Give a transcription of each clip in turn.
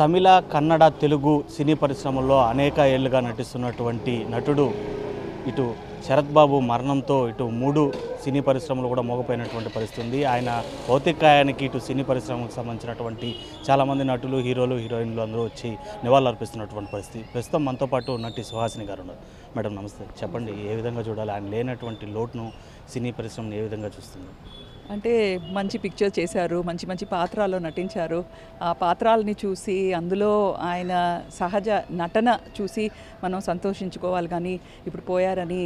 తమిళ కన్నడ తెలుగు సినీ పరిశ్రమల్లో అనేక ఏళ్లుగా నటిస్తున్నటువంటి నటుడు ఇటు శరత్ బాబు మరణంతో ఇటు మూడు సినీ పరిశ్రమలు కూడా మోగపోయినటువంటి పరిస్థితి ఉంది ఆయన భౌతికాయానికి ఇటు సినీ పరిశ్రమకు సంబంధించినటువంటి చాలామంది నటులు హీరోలు హీరోయిన్లు అందరూ వచ్చి నివాళులర్పిస్తున్నటువంటి పరిస్థితి ప్రస్తుతం మనతో పాటు నటి సుహాసిని గారు ఉన్నారు మేడం నమస్తే చెప్పండి ఏ విధంగా చూడాలి ఆయన లేనటువంటి లోటును సినీ పరిశ్రమను ఏ విధంగా చూస్తుంది అంటే మంచి పిక్చర్ చేశారు మంచి మంచి పాత్రల్లో నటించారు ఆ పాత్రల్ని చూసి అందులో ఆయన సహజ నటన చూసి మనం సంతోషించుకోవాలి కానీ ఇప్పుడు పోయారని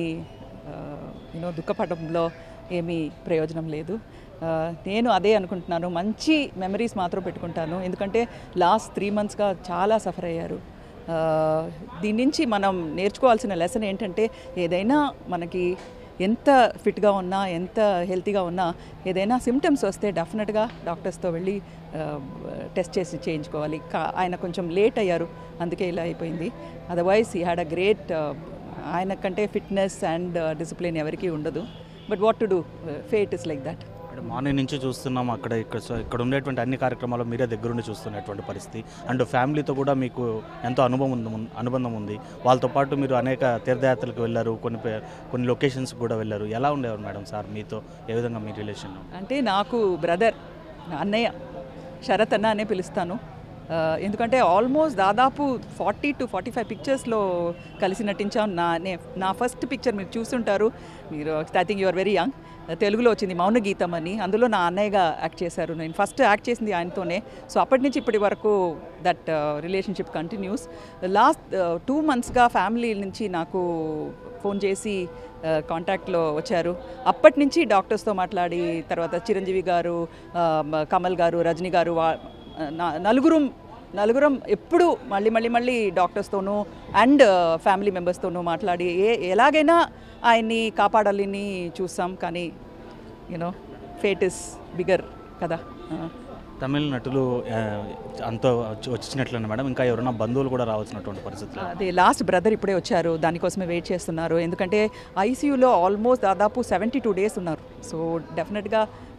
యూనో దుఃఖపడంలో ఏమీ ప్రయోజనం లేదు ఆ, నేను అదే అనుకుంటున్నాను మంచి మెమరీస్ మాత్రం పెట్టుకుంటాను ఎందుకంటే లాస్ట్ త్రీ మంత్స్గా చాలా సఫర్ అయ్యారు ఆ, దీని నుంచి మనం నేర్చుకోవాల్సిన లెసన్ ఏంటంటే ఏదైనా మనకి ఎంత ఫిట్గా ఉన్నా ఎంత హెల్తీగా ఉన్నా ఏదైనా సిమ్టమ్స్ వస్తే డెఫినెట్గా డాక్టర్స్తో వెళ్ళి టెస్ట్ చేసి చేయించుకోవాలి కా- ఆయన కొంచెం లేట్ అయ్యారు అందుకే ఇలా అయిపోయింది అదర్వైజ్ ఈ హ్యాడ్ అ గ్రేట్ ఆయన కంటే ఫిట్నెస్ అండ్ డిసిప్లిన్ ఎవరికీ ఉండదు but what to do fate is like that ఇక్కడ మార్నింగ్ నుంచి చూస్తున్నాం అక్కడ ఇక్కడ సో ఇక్కడ ఉండేటువంటి అన్ని కార్యక్రమాలు మీరే దగ్గరుండి చూస్తున్నటువంటి పరిస్థితి అండ్ ఫ్యామిలీతో కూడా మీకు ఎంతో అనుభవం ఉంది అనుబంధం ఉంది వాళ్ళతో పాటు మీరు అనేక తీర్థయాత్రలకు వెళ్ళారు కొన్ని పే- కొన్ని లొకేషన్స్ కూడా వెళ్ళారు ఎలా ఉండేవారు మేడం సార్ మీతో ఏ విధంగా మీ రిలేషన్ అంటే నాకు బ్రదర్ అన్నయ్య శరత్ అన్న అనే పిలుస్తాను ఆ, ఎందుకంటే ఆల్మోస్ట్ దాదాపు ఫార్టీ టు ఫార్టీ ఫైవ్ పిక్చర్స్లో కలిసి నటించాం నా నే- నా ఫస్ట్ పిక్చర్ మీరు చూస్తుంటారు మీరు I think you're very young తెలుగులో వచ్చింది మౌన గీతం అని అందులో నా అన్నయ్యగా యాక్ట్ చేశారు నేను ఫస్ట్ యాక్ట్ చేసింది ఆయనతోనే సో అప్పటి నుంచి ఇప్పటి వరకు that relationship continues last two మంత్స్గా ఫ్యామిలీ నుంచి నాకు ఫోన్ చేసి కాంటాక్ట్లో వచ్చారు అప్పటి నుంచి డాక్టర్స్తో మాట్లాడి తర్వాత చిరంజీవి గారు ఆ, మ- కమల్ గారు రజనీ గారు వా- నా- నలుగురం నలుగురం ఎప్పుడు మళ్ళీ మళ్ళీ మళ్ళీ డాక్టర్స్తోనూ అండ్ ఫ్యామిలీ మెంబర్స్తోనూ మాట్లాడి ఏ ఎలాగైనా ఆయన్ని కాపాడాలని చూసాం కానీ యూనో ఫేట్ ఇస్ బిగర్ కదా ఆ. తమిళ నటులు ఆ, అంత వచ్చి- వచ్చినట్లనే మేడం ఇంకా ఎవరైనా బంధువులు కూడా రావాల్సినటువంటి పరిస్థితులు అదే లాస్ట్ బ్రదర్ ఇప్పుడే వచ్చారు దానికోసమే వెయిట్ చేస్తున్నారు ఎందుకంటే ఐసీయూలో ఆల్మోస్ట్ దాదాపు సెవెంటీ టూ డేస్ ఉన్నారు సో డెఫినెట్గా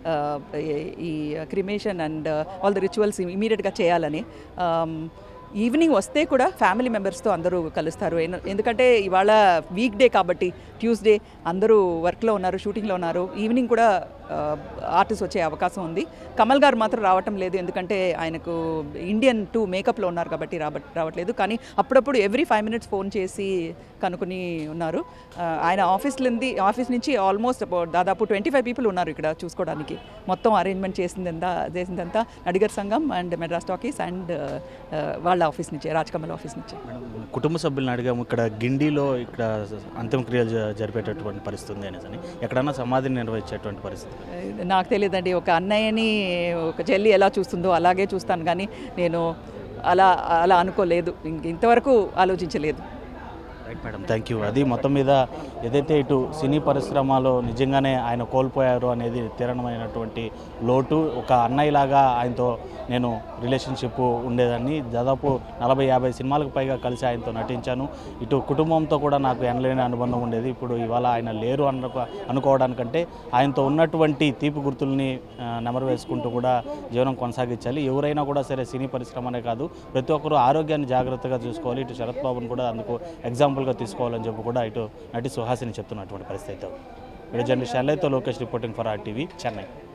ఈ cremation and all the rituals ఇమీడియట్గా చేయాలని ఈవినింగ్ వస్తే కూడా ఫ్యామిలీ మెంబర్స్తో అందరూ కలుస్తారు ఎన్- ఎందుకంటే ఇవాళ వీక్ డే కాబట్టి ట్యూస్డే అందరూ వర్క్లో ఉన్నారు షూటింగ్లో ఉన్నారు ఈవినింగ్ కూడా ఆర్టిస్ట్ వచ్చే అవకాశం ఉంది కమల్ గారు మాత్రం రావటం లేదు ఎందుకంటే ఆయనకు ఇండియన్ టూ మేకప్లో ఉన్నారు కాబట్టి రాబ రావట్లేదు కానీ అప్పుడప్పుడు ఎవ్రీ ఫైవ్ మినిట్స్ ఫోన్ చేసి కనుక్కొని ఉన్నారు ఆ, ఆయన ఆఫీస్ నుండి ఆఫీస్ నుంచి ఆల్మోస్ట్ దాదాపు ట్వంటీ ఫైవ్ పీపుల్ ఉన్నారు ఇక్కడ చూసుకోవడానికి మొత్తం అరేంజ్మెంట్ చేసిందంతా చేసిందంతా నడిగర్ సంఘం అండ్ మెడ్రాస్ టాకీస్ అండ్ వాళ్ళ ఆఫీస్ నుంచి రాజ్కమల్ ఆఫీస్ నుంచి మేడం కుటుంబ సభ్యులను అడిగాము ఇక్కడ గిండిలో ఇక్కడ అంత్యక్రియలు జ- జరిపేటటువంటి పరిస్థితి ఉంది అనేసి అని ఎక్కడన్నా సమాధిని నిర్వహించేటువంటి పరిస్థితి నాకు తెలియదండి ఒక అన్నయ్యని ఒక చెల్లి ఎలా చూస్తుందో అలాగే చూస్తాను కానీ నేను అలా అలా అనుకోలేదు ఇంక ఇంతవరకు ఆలోచించలేదు రైట్ మేడం థ్యాంక్ యూ అది మొత్తం మీద ఏదైతే ఇటు సినీ పరిశ్రమలో నిజంగానే ఆయన కోల్పోయారు అనేది తీరణమైనటువంటి లోటు ఒక అన్నయ్యలాగా ఆయనతో నేను రిలేషన్షిప్ ఉండేదాన్ని దాదాపు నలభై యాభై సినిమాలకు పైగా కలిసి ఆయనతో నటించాను ఇటు కుటుంబంతో కూడా నాకు ఎనలేని అనుబంధం ఉండేది ఇప్పుడు ఇవాళ ఆయన లేరు అన్న అనుకోవడానికంటే ఆయనతో ఉన్నటువంటి తీపి గుర్తుల్ని ఆ, నెమరు వేసుకుంటూ కూడా జీవనం కొనసాగించాలి ఎవరైనా కూడా సరే సినీ పరిశ్రమనే కాదు ప్రతి ఒక్కరూ ఆరోగ్యాన్ని జాగ్రత్తగా చూసుకోవాలి ఇటు శరత్ బాబుని కూడా అందుకు ఎగ్జాంపుల్గా తీసుకోవాలని చెప్పి కూడా ఇటు నటి సుహాసిని చెప్తున్నటువంటి పరిస్థితి అయితే వీడియో జర్నలిస్ట్ అల్లైతో Lokesh reporting for R TV Chennai